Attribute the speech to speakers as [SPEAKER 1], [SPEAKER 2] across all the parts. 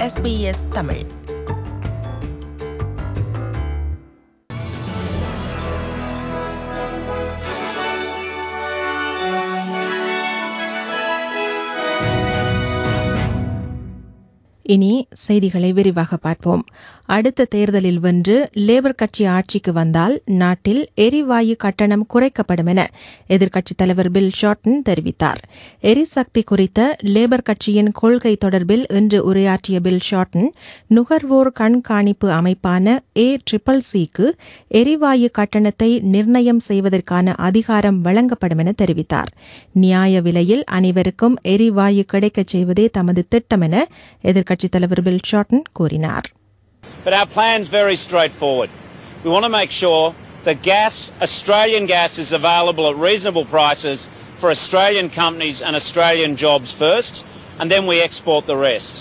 [SPEAKER 1] SBS Tamil
[SPEAKER 2] இனி செய்திகளை விரிவாக பார்ப்போம் அடுத்த தேர்தலில் வென்று லேபர் கட்சி ஆட்சிக்கு வந்தால் நாட்டில் எரிவாயு கட்டணம் குறைக்கப்படும் என எதிர்க்கட்சித் தலைவர் பில் ஷார்டன் தெரிவித்தார் எரிசக்தி குறித்த லேபர் கட்சியின் கொள்கை தொடர்பில் இன்று உரையாற்றிய பில் ஷார்டன் நுகர்வோர் கண்காணிப்பு அமைப்பான ஏ ட்ரிபிள் சிக்கு எரிவாயு கட்டணத்தை நிர்ணயம் செய்வதற்கான அதிகாரம் வழங்கப்படும் என தெரிவித்தார் நியாய விலையில் அனைவருக்கும் எரிவாயு கிடைக்கச் செய்வதே தமது திட்டம் என எதிர்க்கட்சித் தலைவர் பில் ஷார்டன் கூறினார்
[SPEAKER 3] But our plan's very straightforward. We want to make sure that gas, Australian gas, is available at reasonable prices for Australian companies and Australian jobs first, and then we export the rest.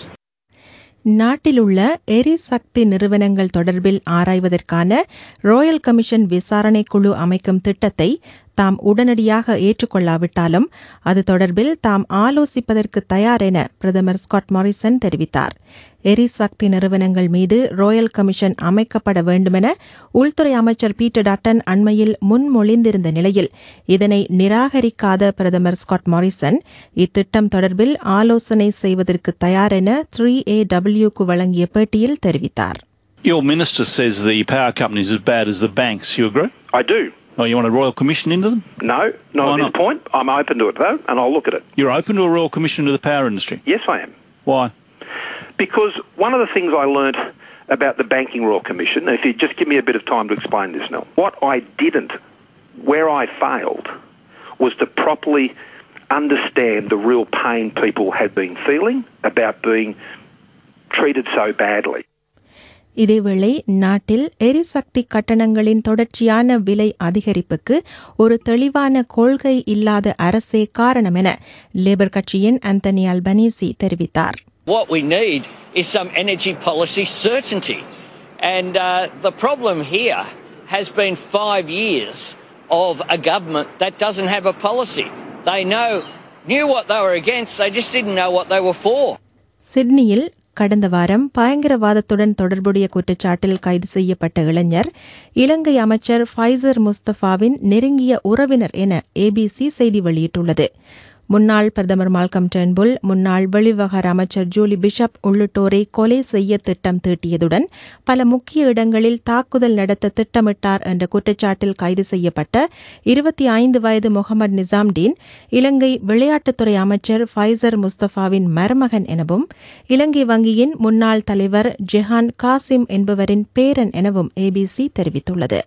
[SPEAKER 2] நாட்டிலுள்ள எரிசக்தி நிறுவனங்கள் தொடர்பில் ஆராய்வதற்கான Royal commission விசாரணை குழு அமைக்கும் திட்டத்தை தாம் உடனடியாக ஏற்றுக்கொள்ளாவிட்டாலும் அது தொடர்பில் தாம் ஆலோசிப்பதற்கு தயார் என பிரதமர் ஸ்காட் மாரிசன் தெரிவித்தார் எரிசக்தி நிறுவனங்கள் மீது ராயல் கமிஷன் அமைக்கப்பட வேண்டுமென உள்துறை அமைச்சர் பீட்டர் டட்டன் அண்மையில் முன்மொழிந்திருந்த நிலையில் இதனை நிராகரிக்காத பிரதமர் ஸ்காட் மாரிசன் இத்திட்டம் தொடர்பில் ஆலோசனை செய்வதற்கு தயார் என த்ரீ ஏ டபிள்யூக்கு வழங்கிய பேட்டியில் தெரிவித்தார்
[SPEAKER 4] Your minister says the power companies are as bad as the banks. You agree?
[SPEAKER 5] I do.
[SPEAKER 4] Oh, you want a royal commission into them?
[SPEAKER 5] No, not
[SPEAKER 4] Why
[SPEAKER 5] at this
[SPEAKER 4] not?
[SPEAKER 5] point. I'm open to it though, and I'll look at it.
[SPEAKER 4] You're open to a royal commission into the power industry.
[SPEAKER 5] Yes, I am.
[SPEAKER 4] Why?
[SPEAKER 5] Because one of the things I learnt about the Banking Royal Commission, and if you just give me a bit of time to explain this now, what I didn't, where I failed, was to properly understand the real pain people had been feeling about being treated so badly.
[SPEAKER 2] இதேவேளை நாட்டில் எரிசக்தி கட்டணங்களின் தொடர்ச்சியான விலை அதிகரிப்புக்கு ஒரு தெளிவான கொள்கை இல்லாத அரசே காரணம் என லேபர் கட்சியின் அந்தனி அல்பனீசி தெரிவித்தார்
[SPEAKER 6] What we need is some energy policy certainty. And uh, the problem here has been five years of a government that doesn't have a policy. They know, knew what they were against, they just didn't know what they were for.
[SPEAKER 2] சிட்னியில் கடந்த வாரம் பயங்கரவாதத்துடன் தொடர்புடைய குற்றச்சாட்டில் கைது செய்யப்பட்ட இளைஞர் இலங்கை அமைச்சர் Pfizer முஸ்தபாவின் நெருங்கிய உறவினர் என ஏபிசி செய்தி வெளியிட்டுள்ளது முன்னாள் பிரதமர் மால்கம் டெர்ன்புல் முன்னாள் வெளிவகார அமைச்சர் ஜூலி பிஷப் உள்ளிட்டோரை கொலை செய்ய திட்டம் தீட்டியதுடன் பல முக்கிய இடங்களில் தாக்குதல் நடத்த திட்டமிட்டார் என்ற குற்றச்சாட்டில் கைது செய்யப்பட்ட இருபத்தி ஐந்து வயது முகமது நிசாம்டீன் இலங்கை விளையாட்டுத்துறை அமைச்சர் ஃபைசர் முஸ்தபாவின் மருமகன் எனவும் இலங்கை வங்கியின் முன்னாள் தலைவர் ஜெஹான் காசிம் என்பவரின் பேரன் எனவும் ஏபிசி தெரிவித்துள்ளது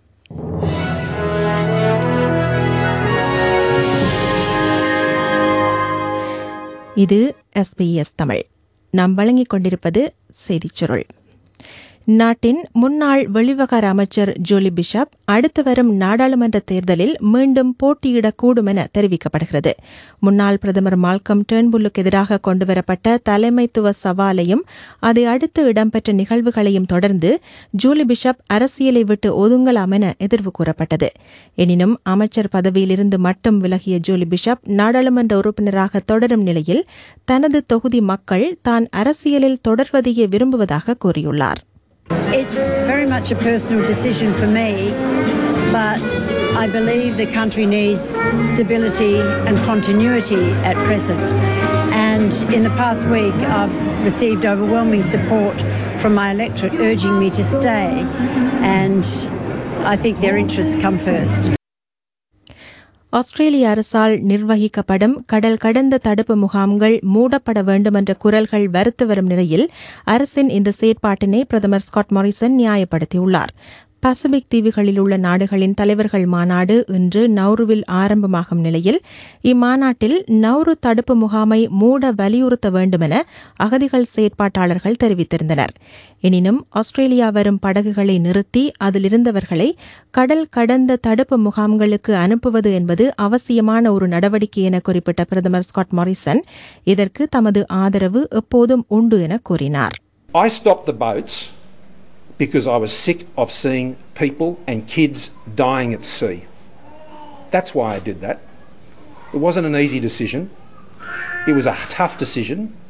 [SPEAKER 2] இது எஸ்பிஎஸ் தமிழ் நாம் வழங்கிக் கொண்டிருப்பது செய்திச் சுருள் நாட்டின் முன்னாள் வெளிவகார அமைச்சர் ஜோலி பிஷப் அடுத்து வரும் நாடாளுமன்ற தேர்தலில் மீண்டும் போட்டியிடக்கூடும் என தெரிவிக்கப்படுகிறது முன்னாள் பிரதமர் மால்கம் டேர்ன்புல்லுக்கு எதிராக கொண்டுவரப்பட்ட தலைமைத்துவ சவாலையும் அதை அடுத்து இடம்பெற்ற நிகழ்வுகளையும் தொடர்ந்து ஜூலி பிஷப் அரசியலை விட்டு ஒதுங்கலாம் என எதிர்வு கூறப்பட்டது எனினும் அமைச்சர் பதவியிலிருந்து மட்டும் விலகிய ஜூலி பிஷப் நாடாளுமன்ற உறுப்பினராக தொடரும் நிலையில் தனது தொகுதி மக்கள் தான் அரசியலில் தொடர்வதையே விரும்புவதாக கூறியுள்ளார்
[SPEAKER 7] It's very much a personal decision for me, but I believe the country needs stability and continuity at present. And in the past week, I've received overwhelming support from my electorate urging me to stay, and I think their interests come first.
[SPEAKER 2] ஆஸ்திரேலிய அரசால் நிர்வகிக்கப்படும் கடல் கடந்த தடுப்பு முகாம்கள் மூடப்பட வேண்டும் என்ற குரல்கள் வருத்து வரும் நிலையில் அரசின் இந்த செயற்பாட்டினை பிரதமர் ஸ்காட் மாரிசன் நியாயப்படுத்தியுள்ளார் பசிபிக் தீவுகளில் உள்ள நாடுகளின் தலைவர்கள் மாநாடு இன்று நௌருவில் ஆரம்பமாகும் நிலையில் இம்மாநாட்டில் நௌரு தடுப்பு முகாமை மூட வலியுறுத்த வேண்டுமென அகதிகள் செயற்பாட்டாளர்கள் தெரிவித்திருந்தனர் எனினும் ஆஸ்திரேலியா வரும் படகுகளை நிறுத்தி அதிலிருந்தவர்களை கடல் கடந்த தடுப்பு முகாம்களுக்கு அனுப்புவது என்பது அவசியமான ஒரு நடவடிக்கை என குறிப்பிட்ட பிரதமர் ஸ்காட் மாரிசன் இதற்கு தமது ஆதரவு எப்போதும் உண்டு என கூறினார்
[SPEAKER 8] I stopped the boats because I was sick of seeing people and kids dying at sea. That's why I did that. It wasn't an easy decision. It was a tough decision,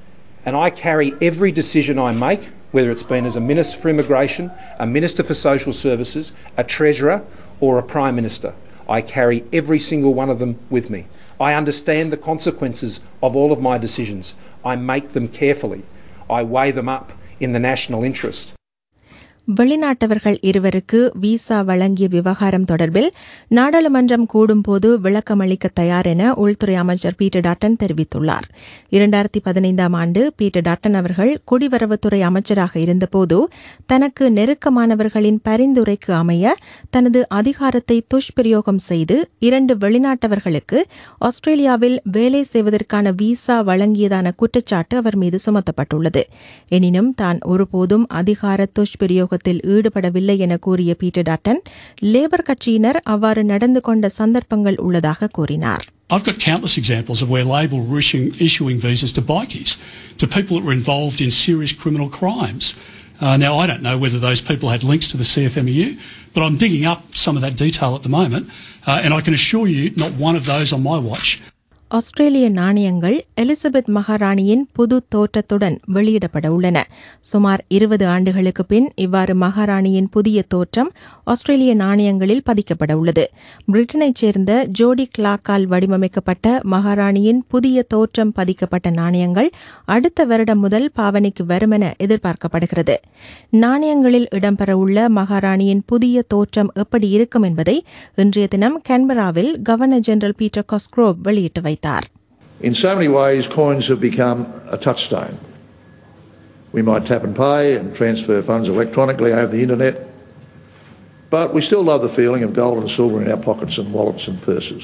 [SPEAKER 8] And I carry every decision I make, whether it's been as a Minister for Immigration, a Minister for Social Services, a Treasurer, or a Prime Minister. I carry every single one of them with me. I understand the consequences of all of my decisions. I make them carefully. I weigh them up in the national interest.
[SPEAKER 2] வெளிநாட்டவர்கள் இருவருக்கு visa வழங்கிய விவகாரம் தொடர்பில் நாடாளுமன்றம் கூடும்போது விளக்கமளிக்க தயார் என உள்துறை அமைச்சர் பீட்டர் டாட்டன் தெரிவித்துள்ளார் இரண்டாயிரத்தி பதினைந்தாம் ஆண்டு பீட்டர் டாட்டன் அவர்கள் குடிவரவுத்துறை அமைச்சராக இருந்தபோது தனக்கு நெருக்கமானவர்களின் பரிந்துரைக்கு அமைய தனது அதிகாரத்தை துஷ்பிரயோகம் செய்து இரண்டு வெளிநாட்டவர்களுக்கு ஆஸ்திரேலியாவில் வேலை செய்வதற்கான விசா வழங்கியதான குற்றச்சாட்டு அவர் மீது சுமத்தப்பட்டுள்ளது எனினும் தான் ஒருபோதும் அதிகார துஷ்பிரயோகத்தில் ஈடுபடவில்லை என கூறிய பீட்டர் டாட்டன் லேபர் கட்சியினர் அவ்வாறு நடந்து கொண்ட சந்தர்ப்பங்கள் உள்ளதாக கூறினார்
[SPEAKER 1] I've got countless examples of where Labor were issuing, issuing visas to bikies, to people that were involved in serious criminal crimes. Uh, now, I don't know whether those people had links to the CFMEU, but I'm digging up some of that detail at the moment, uh, and I can assure you not one of those on my watch
[SPEAKER 2] ஆஸ்திரேலிய நாணயங்கள் Elizabeth மகாராணியின் புது தோற்றத்துடன் வெளியிடப்பட உள்ளன சுமார் இருபது ஆண்டுகளுக்கு பின் இவ்வாறு மகாராணியின் புதிய தோற்றம் ஆஸ்திரேலிய நாணயங்களில் பதிக்கப்பட உள்ளது பிரிட்டனைச் சேர்ந்த ஜோடி கிளாக்கால் வடிவமைக்கப்பட்ட மகாராணியின் புதிய தோற்றம் பதிக்கப்பட்ட நாணயங்கள் அடுத்த வருடம் முதல் பாவனைக்கு வரும் என எதிர்பார்க்கப்படுகிறது நாணயங்களில் இடம்பெறவுள்ள மகாராணியின் புதிய தோற்றம் எப்படி இருக்கும் என்பதை இன்றைய தினம் கேன்பராவில் கவர்னர் ஜெனரல் பீட்டர் காஸ்க்ரோவ் வெளியிட்டு வைத்தார் வைத்தார்
[SPEAKER 9] In so many ways, coins have become a touchstone. We might tap and pay and transfer funds electronically over the internet, but we still love the feeling of gold and silver in our pockets and wallets and purses.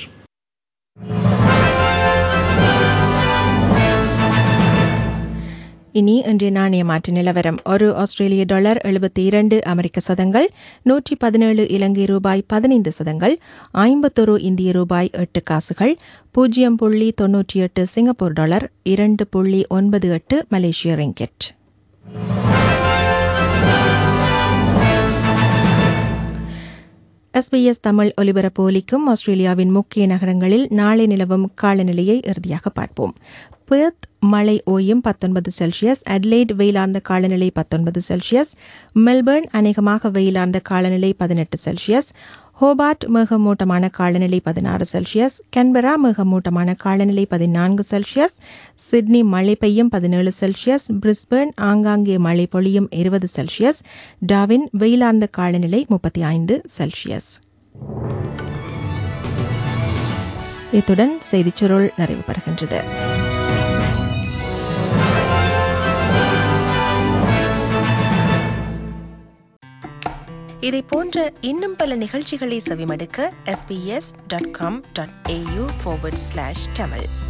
[SPEAKER 2] இனி இன்றைய நாணய மாற்று நிலவரம் ஒரு ஆஸ்திரேலிய dollar எழுபத்தி இரண்டு அமெரிக்க சதங்கள் நூற்றி பதினேழு இலங்கை ரூபாய் பதினைந்து சதங்கள் ஐம்பத்தொரு இந்திய ரூபாய் எட்டு காசுகள் பூஜ்ஜியம் புள்ளி தொன்னூற்றி எட்டு சிங்கப்பூர் டாலர் இரண்டு புள்ளி ஒன்பது எட்டு மலேசிய ரிங்கெட் எஸ்பிஎஸ் தமிழ் ஒலிபரப்பு ஒலிக்கும் ஆஸ்திரேலியாவின் முக்கிய நகரங்களில் நாளை நிலவும் காலநிலையை இறுதியாக பார்ப்போம் பெர்த் மழை ஓயும் பத்தொன்பது செல்சியஸ் அட்லைட் வெயிலார்ந்த காலநிலை பத்தொன்பது செல்சியஸ் மெல்பர்ன் அநேகமாக வெயிலார்ந்த காலநிலை பதினெட்டு செல்சியஸ் ஹோபார்ட் மேகமூட்டமான காலநிலை பதினாறு செல்சியஸ் கன்பரா மேகமூட்டமான காலநிலை பதினான்கு செல்சியஸ் சிட்னி மழை பெய்யும் பதினேழு செல்சியஸ் பிரிஸ்பர்ன் ஆங்காங்கே மழை பொழியும் இருபது செல்சியஸ் டாவின் வெயிலார்ந்த காலநிலை முப்பத்தி ஐந்து செல்சியஸ் இத்துடன் செய்திச் சுருள் நிறைவு பெறுகின்றது
[SPEAKER 10] இதை போன்ற இன்னும் பல நிகழ்ச்சிகளை செவிமடுக்க sbs.com.au forward slash tamil